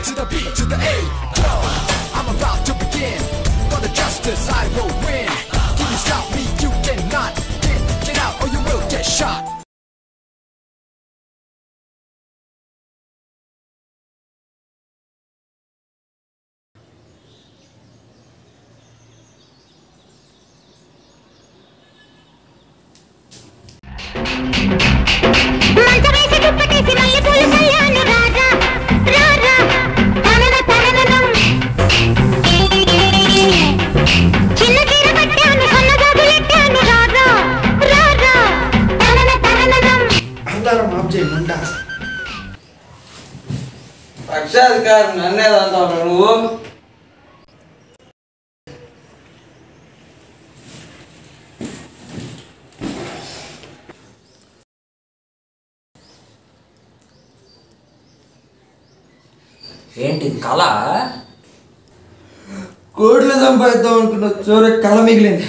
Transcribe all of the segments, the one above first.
to the B to the A. Yo, I'm about to begin. For the justice, I will win. Can you stop me? You cannot. Get, get out or you will get shot. మంచమేసి దుప్పటేసి మల్లెపూలు చల్లాను రారా రారా తనన తనననం చిన్న చీర కట్టాను సన్న జాబులెట్టాను రారా రారా తనన తనననం అందరం ఆఫ్ చేయమంట రక్షాధికారి నన్నేదంటావు నువ్వు ఏంటి కళ కోట్లు సంపాదిద్దాం అనుకున్న చోర కళ మిగిలింది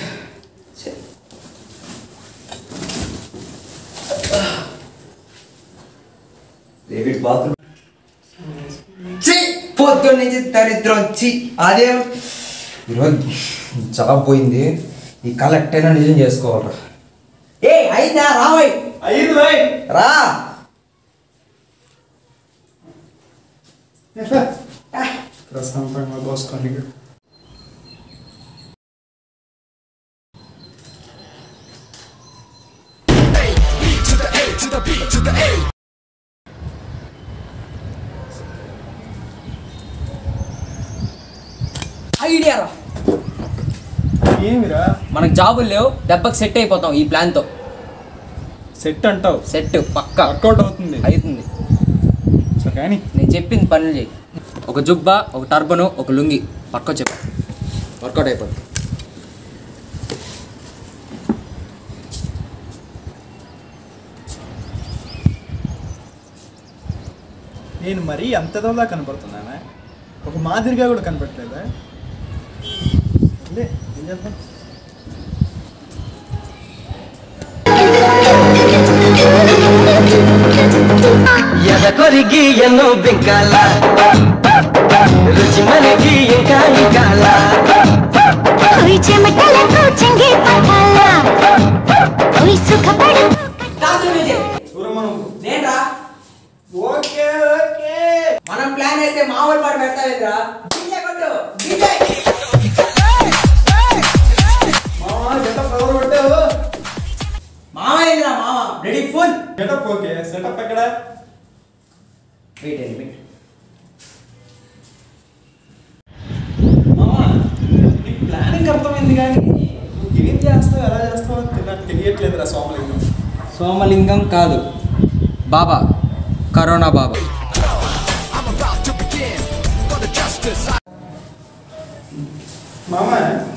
డేవిడ్ బాత్రూమ్ చి పొద్దున్న నుంచి దరిద్రం చి అదేం ఈరోజు జాబ్ పోయింది ఈ కళ ఎట్టైనా నిజం చేసుకోవాలి ఏ అయిందా రావయ్ అయ్యింది బాయ్ రా ప్రశాంతంగా దోసుకొని A, B to the A to the B to the A. Idea రా ఏమిరా మనకు జాబులు లేవు దెబ్బకి సెట్ అయిపోతాం ఈ ప్లాన్తో సెట్ అంటావు సెట్ పక్క వర్కౌట్ అవుతుంది అవుతుంది సో కానీ నేను చెప్పింది పనులు చేయి ఒక జుబ్బా ఒక టర్బను ఒక లుంగి పక్క చెప్పు వర్కౌట్ అయిపోతుంది నేను మరీ అంతదోలా కనపడుతున్నానా ఒక మాదిరిగా కూడా కనపడలేదా లే, ఏం చేద్దాం ఎదకొరిగి ఎన్నో బింకాల రుచి మనకి ఇంకా ఇంకాల ఓయ్ చెమటలకు చెంగి పట్టాల ఓయ్ సుఖపడు నేనరా ఓకే ఓకే మనం ప్లాన్ వేస్తే మామూలు పాట పెడతావేంద్రా డీజే కొట్టు డీజే మామా గెటప్ ఎవరు కొట్టావు మామ ఏంద్రా మామ ready full getup okay setup ఎక్కడ వెయిట్ అండి వెయిట్ మామా నీకు ప్లానింగ్ అర్థమైంది కానీ నువ్వు ఏం చేస్తావు ఎలా చేస్తావు అని నాకు తెలియట్లేదురా సోమలింగం సోమలింగం కాదు బాబా కరోనా బాబా I'm about to begin. For the justice, I మామ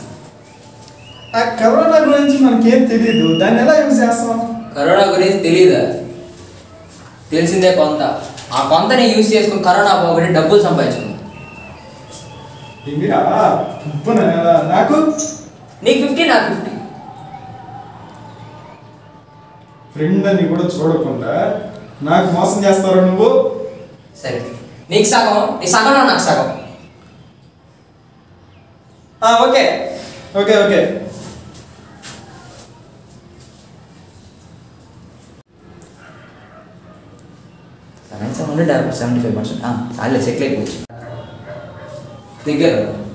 ఆ కరోనా గురించి మనకేం తెలియదు దాన్ని ఎలా యూజ్ చేస్తాం కరోనా గురించి తెలియదా తెలిసిందే కొంత ఆ కొంతని యూజ్ చేసుకుని కరోనా పోగొట్టి డబ్బులు సంపాదించుకుంది ఏమిరా ఉప్పున ఎలా నాకు నీకు ఫిఫ్టీ నాకు ఫిఫ్టీ ఫ్రెండ్ అని కూడా చూడకుండా నాకు మోసం చేస్తారా నువ్వు సరే నీకు సగం నీ సగంలో నాకు సగం ఆ, okay okay okay seven seven hundred డెబ్బై సెవెంటీ ఫైవ్ పర్సెంట్ చాలే సెటిల్ అయిపోవచ్చు దగ్గర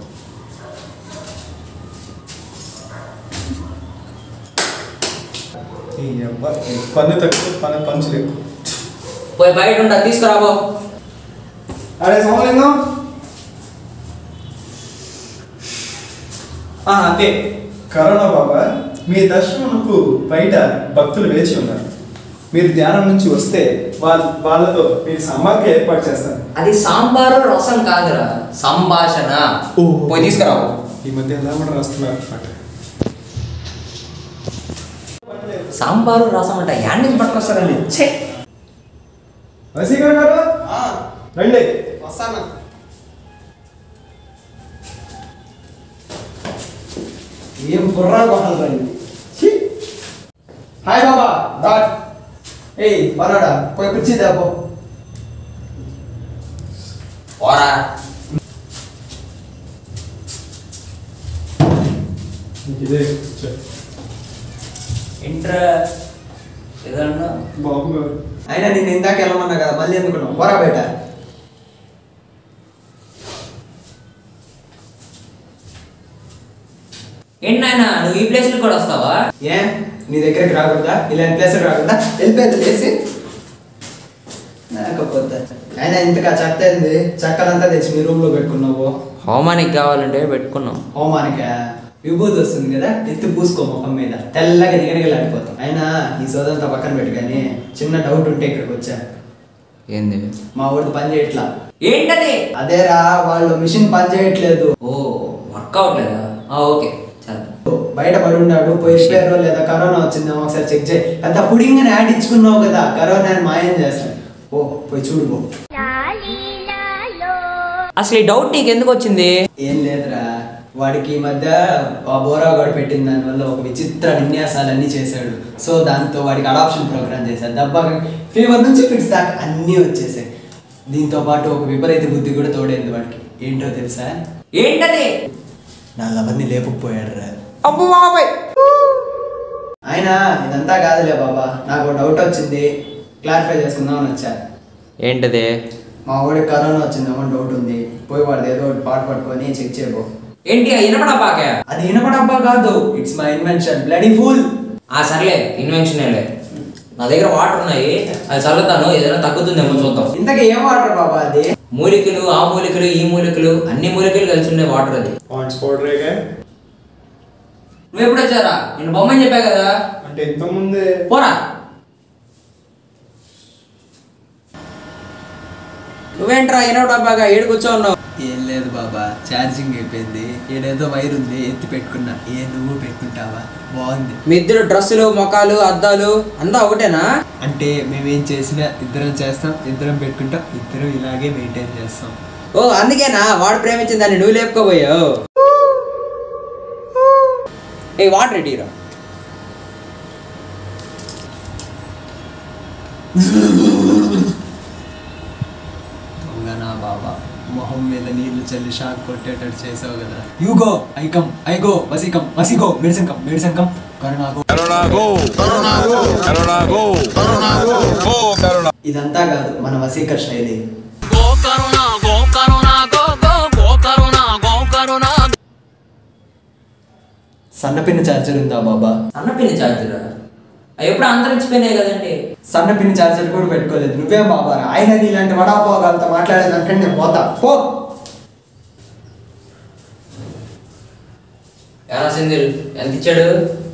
ఈ అబ్బా, ఈ పన్ను తక్కువ పని పంచులు ఎక్కువ పోయి బయట ఉంటా తీసుకురాబో అరే సోమలింగం ఆ, అంతే కరోనా బాబా మీ దర్శనకు బయట భక్తులు వేచి ఉన్నారు మీరు ధ్యానం నుంచి వస్తే వాళ్ళ వాళ్ళతో మీరు సమాఖ్య ఏర్పాటు చేస్తారు అది సాంబారు రసం కాదురా సంభాషణ ఓహో. పోయి తీసుకురాబో ఈ మధ్య ఎలా కూడా రాస్తున్నారు అన్నమాట సాంబారు రసం అంట యాడ్ నుంచి పట్టుకొస్తారండి ఛే వసీకర్ గారు రండి వస్తాను ఏం బుర్రా కొట్టాలి రండి హాయ్ బాబా రాట్ ఏయ్ బనాడా పోయి కుర్చీ దాపో పోరా ఇదే చెప్. ఇంట్రా ఏదన్నా బాబు గారు అయినా నేను ఇందాక వెళ్ళమన్నా కదా మళ్ళీ ఎందుకున్నావు పోరా బయట ఏంటి నాయన నువ్వు ఈ ప్లేస్కి కూడా వస్తావా ఏ నీ దగ్గరికి రాకూడదా ఇలాంటి ప్లేస్ రాకూడదా వెళ్ళిపోయింది లేసి లేకపోతే అయినా ఇంతగా చెత్త ఏంది చెక్కలంతా తెచ్చి మీ రూమ్ లో పెట్టుకున్నావు హోమానికి కావాలంటే పెట్టుకున్నాం హోమానిక విభూతి వస్తుంది కదా ఎత్తి పూసుకో ముఖం మీద తెల్లగా నిగనిగలాడిపోతాం అయినా ఈ సోదంతా పక్కన పెట్టు కానీ చిన్న డౌట్ ఉంటే ఇక్కడికి వచ్చా ఏంది మా ఊరిది పని చేయట్లా ఏంటది అదేరా వాళ్ళు మిషన్ పని చేయట్లేదు ఓ వర్క్ అవ్వట్లేదా ఆ, ఓకే చేద్దాం బయట పడి ఉన్నాడు పోయి రిపేర్ లేదా కరోనా వచ్చిందేమో ఒకసారి చెక్ చేయి పెద్ద పుడింగ్ యాడ్ ఇచ్చుకున్నావు కదా కరోనా అని మాయం చేస్తాడు ఓ పోయి చూడు పో అసలు ఈ డౌట్ నీకు ఎందుకు వచ్చింది ఏం లేదురా వాడికి ఈ మధ్య ఆ బోరాగాడు పెట్టిన దానివల్ల ఒక విచిత్ర విన్యాసాలన్నీ చేశాడు సో దాంతో వాడికి అడాప్షన్ ప్రోగ్రామ్ చేశాడు దెబ్బ ఫీవర్ నుంచి ఫిట్స్ దాకా అన్నీ వచ్చేసాయి దీంతో పాటు ఒక విపరీత బుద్ధి కూడా తోడైంది వాడికి ఏంటో తెలుసా ఏంటది నా లవర్ని లేపుకుపోయాడు రా అబ్బో బాబాయ్ ఆయన ఇదంతా కాదులే బాబా నాకు ఒక డౌట్ వచ్చింది క్లారిఫై చేసుకుందామని వచ్చా ఏంటది మా వాడికి కరోనా వచ్చిందేమో డౌట్ ఉంది పోయి వాడిది ఏదో ఒకటి పాట పట్టుకొని చెక్ చేయబో ఏంటి వినపడా పాకే అది వినపడబ్బా కాదు it's my invention bloody full ఆ సర్లే ఇన్వెన్షన్ నా దగ్గర వాటర్ ఉన్నాయి అది చల్లుతాను ఏదైనా తగ్గుతుందేమో చూద్దాం ఇంతకీ ఏం వాటర్ బాబా అది మూలికలు ఆ మూలికలు ఈ మూలికలు అన్ని మూలికలు కలిసి ఉండే వాటర్ అది పాయింట్స్ పౌడరేగా నువ్వు ఎప్పుడు వచ్చారా నేను బొమ్మని చెప్పా కదా అంటే ఇంతకుముందే పోరా నువ్వేంట్రా ఎనవ డబ్బాగా ఏడు కూర్చోన్నావు ఏం లేదు బాబా ఛార్జింగ్ అయిపోయింది ఏడేదో వైర్ ఉంది ఎత్తి పెట్టుకున్నా ఏ నువ్వు పెట్టుకుంటావా బాగుంది మీ ఇద్దరు డ్రెస్సులు మొఖాలు అద్దాలు అంతా ఒకటేనా అంటే మేమేం చేసినా ఇద్దరం చేస్తాం ఇద్దరం పెట్టుకుంటాం ఇద్దరం ఇలాగే మెయింటైన్ చేస్తాం ఓ అందుకేనా వాడు ప్రేమించిన దాన్ని నువ్వు లేపుకోబోయావు ఏ వాటర్ రెడీరా దొంగ నా బాబా మొహం మీద నీళ్లు చల్లి షాక్ కొట్టేటట్టు చేసావు కదా యూగో ఐకమ్ ఐగో వసికం వసిగో మెడిసిన్ కమ్ మెడిసిన్ కమ్ కరుణాగో ఇదంతా కాదు మన వసీకర్ శైలి సన్నపిన్న చార్జర్ ఉందా బాబా అన్నపిల్లి ఛార్జరా అవి ఎప్పుడు అంతరించిపోయినాయి కదండి సన్నపిన్న చార్జర్ కూడా పెట్టుకోలేదు నువ్వేం బాబా ఆయన ఇలాంటి వడాపోగాలతో మాట్లాడేదానికంటే నేను పోతా పో ఎలా సింధిల్ ఎంత ఇచ్చాడు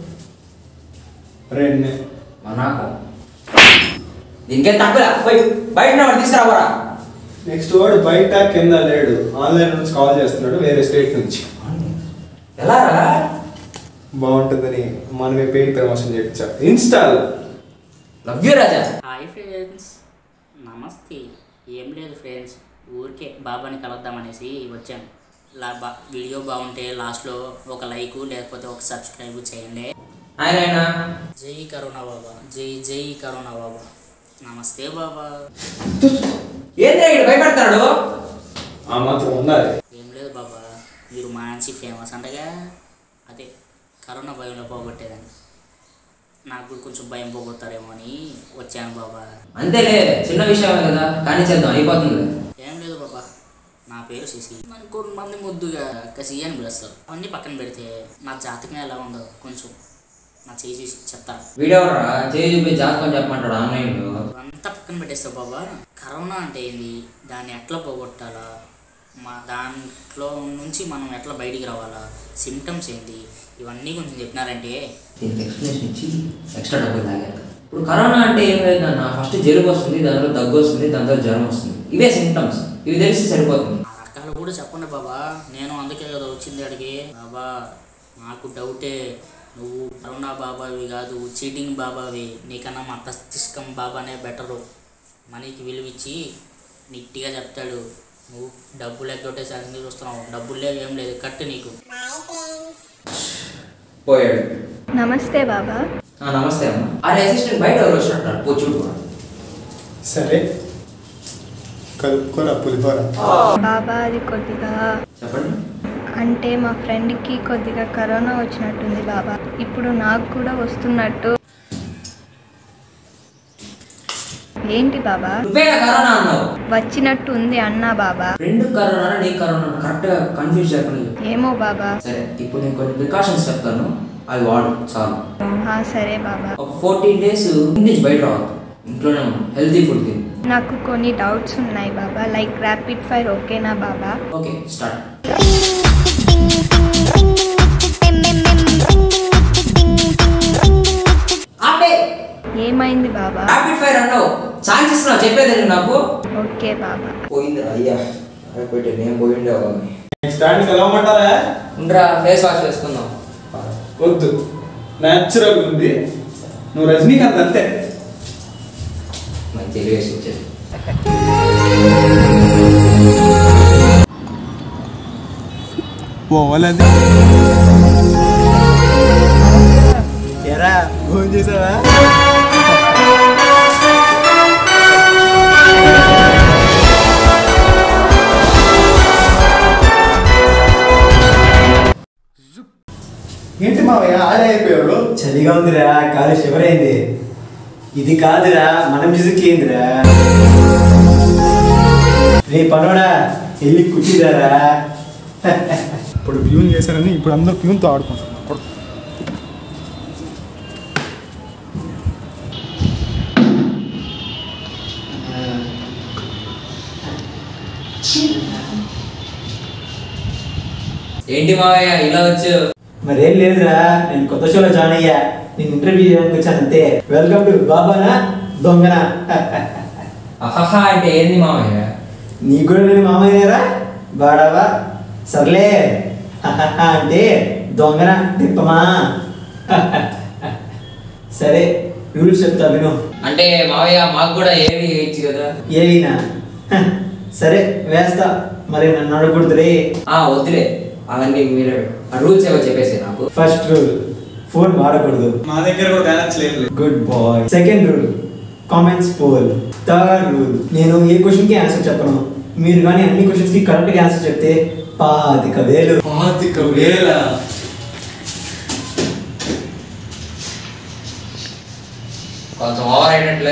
రెండు మా నాకు దీనికే తక్కువ పోయి బయట వాడు తీసుకురావరా నెక్స్ట్ వాడు బయట కింద లేడు ఆన్లైన్ నుంచి కాల్ చేస్తున్నాడు వేరే స్టేట్ నుంచి ఎలా రా బాగుంటుందని మనమే పెయిడ్ ప్రమోషన్ చేయించా install love you Raja hi friends నమస్తే ఏం లేదు ఫ్రెండ్స్ ఊరికే బాబాని కలుద్దామనేసి వచ్చాను లా బా వీడియో బాగుంటే లాస్ట్లో ఒక లైక్ లేకపోతే ఒక సబ్స్క్రైబ్ చేయండి ఆయన ఆయన జై కరుణా బాబా జై జై కరుణా బాబా నమస్తే బాబా ఏంద్రా ఇక్కడ భయపెడతాడు ఆ మాత్రం ఉండాలి ఏం లేదు బాబా మీరు మంచి ఫేమస్ అంటగా అదే కరోనా భయంలో పోగొట్టేదని నాకు కూడా కొంచెం భయం పోగొట్టారేమో అని వచ్చాను బాబా అంతేలే చిన్న విషయమే కదా కానీ చేద్దాం అయిపోతుంది ఏం లేదు బాబా నా పేరు శశి నన్ను కొంతమంది ముద్దుగా కసి అని పిలుస్తారు అవన్నీ పక్కన పెడితే నా జాతకం ఎలా ఉందో కొంచెం నా చేయి చూసి చెప్తారా వీడియో రా చేయి చూపి జాతకం చెప్పమంటాడు ఆన్లైన్లో అంతా పక్కన పెట్టేస్తా బాబా కరోనా అంటే ఏంది దాన్ని ఎట్లా పోగొట్టాలా మా దాంట్లో నుంచి మనం ఎట్లా బయటికి రావాలా సిమ్టమ్స్ ఏంది ఇవన్నీ కొంచెం చెప్పినారంటే దీనికి ఎక్స్ప్లెనేషన్ ఇచ్చి ఎక్స్ట్రా డబ్బులు తాగాక ఇప్పుడు కరోనా అంటే ఏం లేదు అన్న ఫస్ట్ జలుబు వస్తుంది దాని తర్వాత దగ్గు వస్తుంది దాని తర్వాత జ్వరం వస్తుంది ఇవే సింటమ్స్ ఇవి తెలిసి సరిపోతుంది ఆ రకాలు కూడా చెప్పండి బాబా నేను అందుకే కదా వచ్చింది అడిగి బాబా నాకు డౌటే నువ్వు కరోనా బాబావి కాదు చీటింగ్ బాబావి నీకన్నా మా మస్తిష్కం బాబానే బెటరు మనీకి విలువిచ్చి నీట్గా చెప్తాడు నువ్వు డబ్బులు ఎగ్గొట్టేసరికి చూస్తున్నావు డబ్బులు లేవు ఏం లేదు కట్టు నీకు పోయాడు నమస్తే బాబా ఆ, నమస్తే అమ్మ అరే అసిస్టెంట్ బయట ఎవరు వచ్చినట్టు పో చూడు సరే కలుపుకోరా పులిహోర బాబా అది కొద్దిగా చెప్పండి అంటే మా ఫ్రెండ్కి కొద్దిగా కరోనా వచ్చినట్టుంది బాబా ఇప్పుడు నాకు కూడా వస్తున్నట్టు ఏంటి బాబా నువ్వే కరోనా అన్నావు వచ్చినట్టు ఉంది అన్నా బాబా రెండు కరోనా నీ కరోనా కరెక్ట్గా కన్ఫ్యూజ్ చేయకుండా చెప్పు. ఏమో బాబా సరే ఇప్పుడు నేను కొన్ని ప్రికాషన్స్ చెప్తాను అవి వాడు చాలు ఆ, సరే బాబా ఒక ఫోర్టీన్ డేస్ ఇంటి నుంచి బయట రావద్దు ఇంట్లోనే ఉన్నాం హెల్తీ ఫుడ్ తిని నాకు కొన్ని డౌట్స్ ఉన్నాయి బాబా లైక్ ర్యాపిడ్ ఫైర్ ఓకేనా బాబా ఓకే స్టార్ట్ ఆపే ఏమైంది బాబా ర్యాపిడ్ ఫైర్ అన్నావు ఛాన్స్ ఇస్తున్నావు చెప్పేది నువ్వు నాకు ఓకే బాబా పోయింది అయ్యా పోయితే నేను పోయిండే స్టాండ్ కలవమంటారా ఉండరా ఫేస్ వాష్ వేసుకుందాం వద్దు న్యాచురల్ ఉంది నువ్వు రజనీకాంత్ అంతే మంచి తెలివేసి వచ్చేది పోవాలది ఎరా ఫోన్ చేసావా ఏంటి మావయ్య ఆడే అయిపోయాడు చలిగా ఉందిరా కాలు శివరైంది ఇది కాదురా మన మ్యూజిక్ ఏందిరా రే పనోడా వెళ్ళి కుట్టిదారా ఇప్పుడు ప్యూన్ చేశారని ఇప్పుడు అందరూ ప్యూన్తో ఆడుకుంటున్నారు ఏంటి మావయ్య ఇలా వచ్చావు మరేం లేదురా నేను కొత్త షోలో జాయిన్ అయ్యా నేను ఇంటర్వ్యూ చేయడానికి వచ్చాను అంతే వెల్కమ్ టు బాబానా దొంగనా అహహా అంటే ఏంది మావయ్య నీకు కూడా నేను మామయ్యారా బాడావా సర్లే అంటే దొంగన తిప్పమా సరే రూల్స్ చెప్తా విను అంటే మావయ్య మాకు కూడా ఏవి వేయచ్చు కదా ఏవినా సరే వేస్తా మరి నన్ను అడగకూడదు రే ఆ వద్దులే అవన్నీ మీరు రూల్స్ ఏవో చెప్పేసి నాకు ఫస్ట్ రూల్ ఫోన్ వాడకూడదు మా దగ్గర కూడా బ్యాలెన్స్ లేదు good boy second rule comments poll third rule నేను ఏ క్వశ్చన్కి ఆన్సర్ చెప్పను మీరు కానీ అన్ని క్వశ్చన్స్కి కరెక్ట్గా ఆన్సర్ చెప్తే పాతిక వేలు పాతిక వేల కొంచెం ఓవర్ అయినట్లే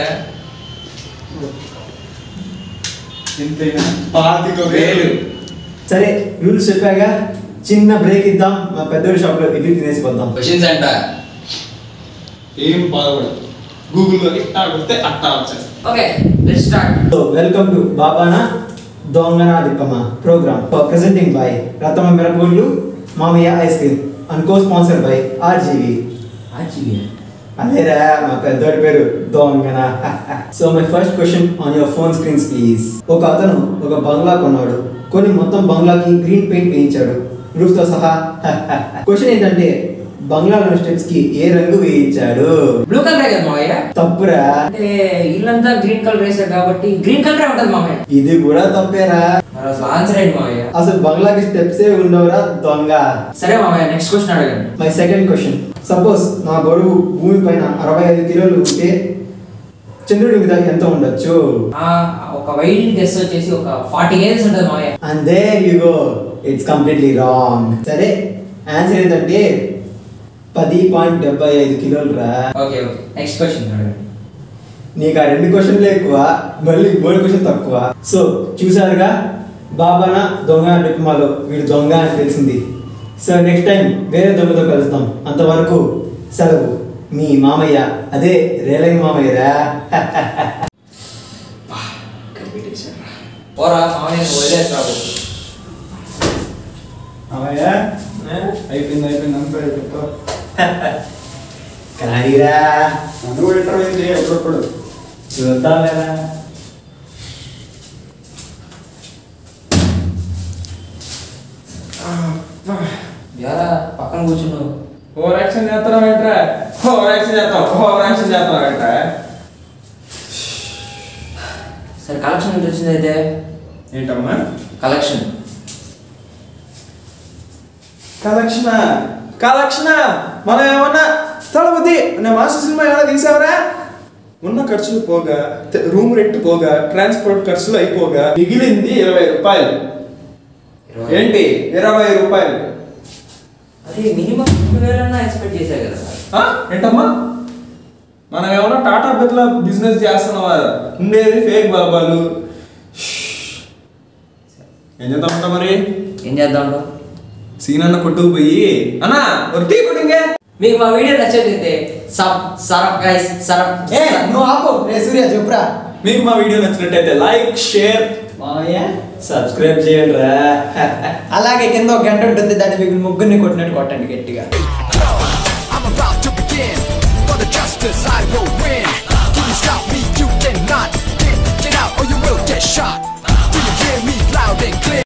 ఎంతైనా పాతిక వేలు సరే రూల్స్ చెప్పాగా చిన్న బ్రేక్ ఇద్దాం మా పెద్దోడి షాప్లో ఇడ్లీ తినేసి పోదాం క్వశ్చన్స్ అంట ఏం బాధపడదు గూగుల్లో ఇట్టా కొడితే అట్టా వచ్చేస్తుంది okay let start so welcome to బాబానా దొంగనా దిప్పమా ప్రోగ్రామ్ ప్రెసెంటింగ్ బై రతమ మిరపూర్లు మామయ్య ice cream and co sponsor by RGV అదేరా మా పెద్దోడి పేరు దొంగన so my first question on your phone screens please ఒక అతను ఒక బంగ్లా కొన్నాడు కొని మొత్తం బంగ్లాకి గ్రీన్ పెయింట్ వేయించాడు రూఫ్ తో సహా క్వశ్చన్ ఏంటంటే బంగ్లాలోని స్టెప్స్ కి ఏ రంగు వేయించాడు బ్లూ కలర్ కదా మావయ్య తప్పురా అంటే ఇల్లంతా గ్రీన్ కలర్ వేసారు కాబట్టి గ్రీన్ కలర్ ఉంటుంది మావయ్య ఇది కూడా తప్పేరా మరి అసలు ఆన్సర్ ఏంటి మావయ్య అసలు బంగ్లాకి స్టెప్స్ ఏ ఉండవురా దొంగ సరే మావయ్య నెక్స్ట్ క్వశ్చన్ అడగండి మై సెకండ్ క్వశ్చన్ సపోజ్ నా బరువు భూమి పైన అరవై ఐదు కిలోలు ఉంటే చంద్రుడి మీద ఎంత ఉండొచ్చు ఆ, ఒక వైల్డ్ గెస్ వచ్చేసి ఒక ఫార్టీ ఇయర్స్ ఉంటుంది మావయ్య and there you go it's completely wrong సరే ఆన్సర్ ఏంటంటే పది పాయింట్ డెబ్బై ఐదు కిలోలు రా ఓకే ఓకే నెక్స్ట్ క్వశ్చన్ అడగండి నీకు ఆ రెండు క్వశ్చన్లు ఎక్కువ మళ్ళీ మూడు క్వశ్చన్ తక్కువ సో చూసారుగా బాబానా దొంగ డిప్మాలో వీడు దొంగ అని తెలిసింది సో నెక్స్ట్ టైం వేరే దొంగతో కలుస్తాం అంతవరకు సెలవు మీ మామయ్య అదే రేలంగి మామయ్యరా ఓరా మావయ్య నువ్వు వదిలేసి రాబో అవయ్యా అయిపోయింది అయిపోయింది అంతా అయిపోతా కానీరా నన్ను కూడా ఇంటర్వ్యూ చేయ ఎప్పుడప్పుడు చూద్దాం కదా యారా పక్కన కూర్చున్నావు ఓవర్ యాక్షన్ చేస్తాం ఏంట్రా ఓవర్ యాక్షన్ చేస్తాం ఓవర్ యాక్షన్ చేస్తాం ఏంట్రా సరే కలెక్షన్ ఎంత వచ్చింది అయితే ఏంటమ్మా కలెక్షన్ కలెక్షణ కలెక్షణ మనం ఏమన్నా తలపతి నేను మాస్టర్ సినిమా ఏమైనా తీసావరా ఉన్న ఖర్చులు పోగా త- రూమ్ రెంట్ పోగా ట్రాన్స్పోర్ట్ ఖర్చులు అయిపోగా మిగిలింది ఇరవై రూపాయలు ఇరవై. ఏంటి ఇరవై రూపాయలు అది మినిమం రెండు వేలన్నా ఎక్స్పెక్ట్ చేశా కదా ఆ? ఏంటమ్మా మనం ఏమన్నా టాటా బిర్లా బిజినెస్ చేస్తున్నావా ఉండేది ఫేక్ బాబాలు ఏం చేద్దామంట మరి ఏం చేద్దాం అంటావు? సీన్ అన్న కొట్టుకుపోయి అన్నా ఒక టీ కొట్టింగే మీకు మా వీడియో నచ్చట్లయితే సబ్ సరప్ గైస్ సరప్ ఏ నువ్వు ఆపు రే సూర్య చెప్పురా మీకు మా వీడియో నచ్చినట్టయితే లైక్ షేర్ మామయ్య సబ్స్క్రైబ్ చేయండి రా అలాగే కింద ఒక గంట ఉంటుంది దాన్ని మీకు ముగ్గురిని కొట్టినట్టు కొట్టండి గట్టిగా I'm about to begin. For the justice I will win. Can you stop me? You cannot. Get, get out or you will get shot. Do you hear me loud and clear?